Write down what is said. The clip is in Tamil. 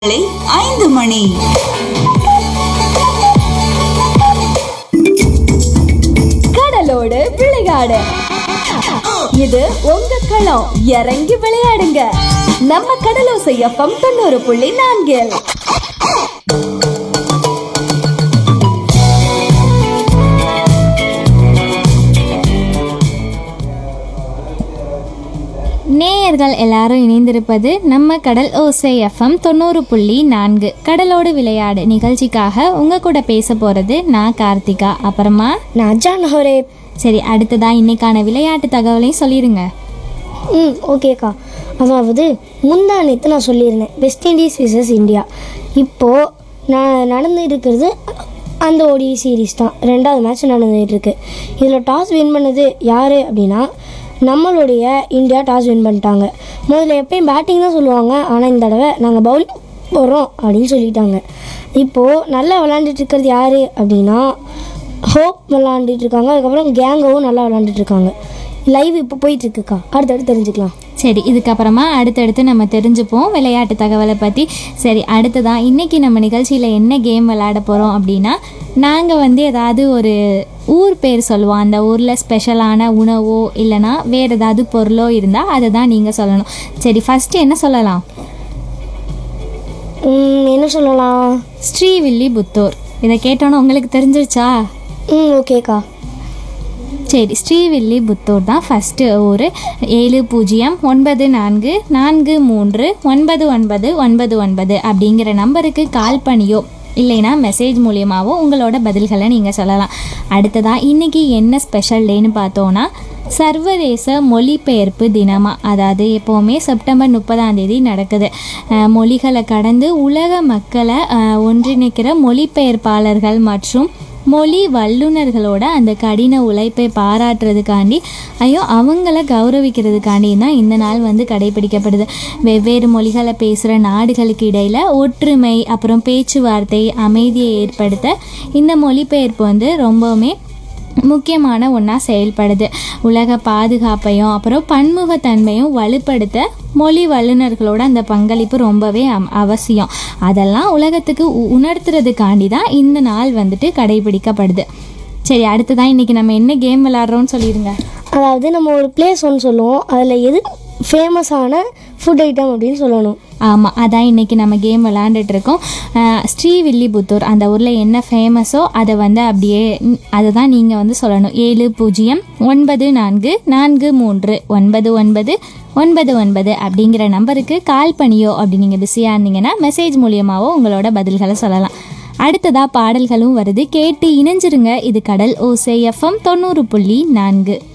காலை ஐந்து மணி கடலோடு விளையாடு இது உங்க களம் இறங்கி விளையாடுங்க நம்ம கடலோசை எஃப்எம் தொண்ணூறு புள்ளி நான்கில் நேயர்கள் எல்லாரும் இணைந்திருப்பது நம்ம கடல் ஓசை எஃப்எம் தொண்ணூறு புள்ளி நான்கு கடலோடு விளையாடு நிகழ்ச்சிக்காக உங்க கூட பேச போறது நான் கார்த்திகா அப்புறமா நான் ஜான் ஹோரே சரி அடுத்ததா இன்னைக்கான விளையாட்டு தகவலையும் சொல்லிடுங்க ம் ஓகேக்கா அதாவது முந்தா நேற்று நான் சொல்லியிருந்தேன் வெஸ்ட் இண்டீஸ் விசஸ் இந்தியா இப்போது நான் நடந்து இருக்கிறது அந்த ஓடி சீரீஸ் தான் ரெண்டாவது மேட்ச் நடந்துகிட்டு இருக்கு இதில் டாஸ் வின் பண்ணது யார் அப்படின்னா நம்மளுடைய இந்தியா டாஸ் வின் பண்ணிட்டாங்க முதல்ல எப்பயும் பேட்டிங் தான் சொல்லுவாங்க ஆனால் இந்த தடவை நாங்கள் பவுலிங் போடுறோம் அப்படின்னு சொல்லிட்டாங்க இப்போது நல்லா விளாண்டுட்டு இருக்கிறது யார் அப்படின்னா ஹோப் விளாண்டுட்டு இருக்காங்க அதுக்கப்புறம் கேங்கவும் நல்லா விளாண்டுட்டு இருக்காங்க லைவ் இப்போ போயிட்டு இருக்குக்கா அடுத்தடுத்து தெரிஞ்சுக்கலாம் சரி இதுக்கப்புறமா அடுத்தடுத்து நம்ம தெரிஞ்சுப்போம் விளையாட்டு தகவலை பற்றி சரி அடுத்ததா இன்னைக்கு நம்ம நிகழ்ச்சியில் என்ன கேம் விளையாட போகிறோம் அப்படின்னா நாங்கள் வந்து ஏதாவது ஒரு ஊர் பேர் சொல்லுவோம் அந்த ஊரில் ஸ்பெஷலான உணவோ இல்லைனா வேறு ஏதாவது பொருளோ இருந்தால் அதை தான் நீங்கள் சொல்லணும் சரி ஃபஸ்ட்டு என்ன சொல்லலாம் ம், என்ன சொல்லலாம் ஸ்ரீவில்லிபுத்தூர் இதை கேட்டோன்னே உங்களுக்கு தெரிஞ்சிருச்சா ம் ஓகேக்கா சரி ஸ்ரீவில்லிபுத்தூர் தான் ஃபஸ்ட்டு ஊர் ஏழு பூஜ்ஜியம் ஒன்பது நான்கு நான்கு மூன்று ஒன்பது ஒன்பது ஒன்பது ஒன்பது அப்படிங்கிற நம்பருக்கு கால் பண்ணியோ இல்லைனா மெசேஜ் மூலியமாவோ உங்களோட பதில்களை நீங்கள் சொல்லலாம் அடுத்ததாக இன்றைக்கி என்ன ஸ்பெஷல் டேன்னு பார்த்தோன்னா சர்வதேச மொழிபெயர்ப்பு தினமா அதாவது எப்போவுமே செப்டம்பர் முப்பதாம் தேதி நடக்குது அஹ் மொழிகளை கடந்து உலக மக்களை அஹ், ஒன்றிணைக்கிற மொழிபெயர்ப்பாளர்கள் மற்றும் மொழி வல்லுநர்களோட அந்த கடின உழைப்பை பாராட்டுறதுக்காண்டி ஐயோ அவங்கள கௌரவிக்கிறதுக்காண்டி தான் இந்த நாள் வந்து கடைபிடிக்கப்படுது வெவ்வேறு மொழிகளை பேசுகிற நாடுகளுக்கு இடையில் ஒற்றுமை அப்புறம் பேச்சுவார்த்தை அமைதியை ஏற்படுத்த இந்த மொழிபெயர்ப்பு வந்து ரொம்பவுமே முக்கியமான ஒன்றா செயல்படுது உலக பாதுகாப்பையும் அப்புறம் பன்முகத்தன்மையும் வலுப்படுத்த மொழி வல்லுநர்களோட அந்த பங்களிப்பு ரொம்பவே அம்- அவசியம் அதெல்லாம் உலகத்துக்கு உ- உணர்த்துறதுக்காண்டி தான் இந்த நாள் வந்துட்டு கடைபிடிக்கப்படுது சரி அடுத்ததான் இன்னைக்கு நம்ம என்ன கேம் விளாட்றோம்னு சொல்லிடுங்க அதாவது நம்ம ஒரு பிளேஸ் ஒன்று சொல்லுவோம் அதில் எது ஃபேமஸான ஃபுட் ஐட்டம் அப்படின்னு சொல்லணும் ஆமாம் அதான் இன்னைக்கு நம்ம கேம் விளாண்டுட்டு இருக்கோம் அஹ் ஸ்ரீவில்லிபுத்தூர் அந்த ஊரில் என்ன ஃபேமஸோ அதை வந்து அப்படியே ம், அதை தான் நீங்கள் வந்து சொல்லணும் ஏழு பூஜ்ஜியம் ஒன்பது நான்கு நான்கு மூன்று ஒன்பது ஒன்பது ஒன்பது ஒன்பது அப்படிங்கிற நம்பருக்கு கால் பண்ணியோ அப்படி நீங்கள் பிஸியாக இருந்தீங்கன்னா மெசேஜ் மூலியமாவோ உங்களோட பதில்களை சொல்லலாம் அடுத்ததாக பாடல்களும் வருது கேட்டு இணைஞ்சிருங்க இது கடல் ஓசை எஃப்எம் தொண்ணூறு புள்ளி நான்கு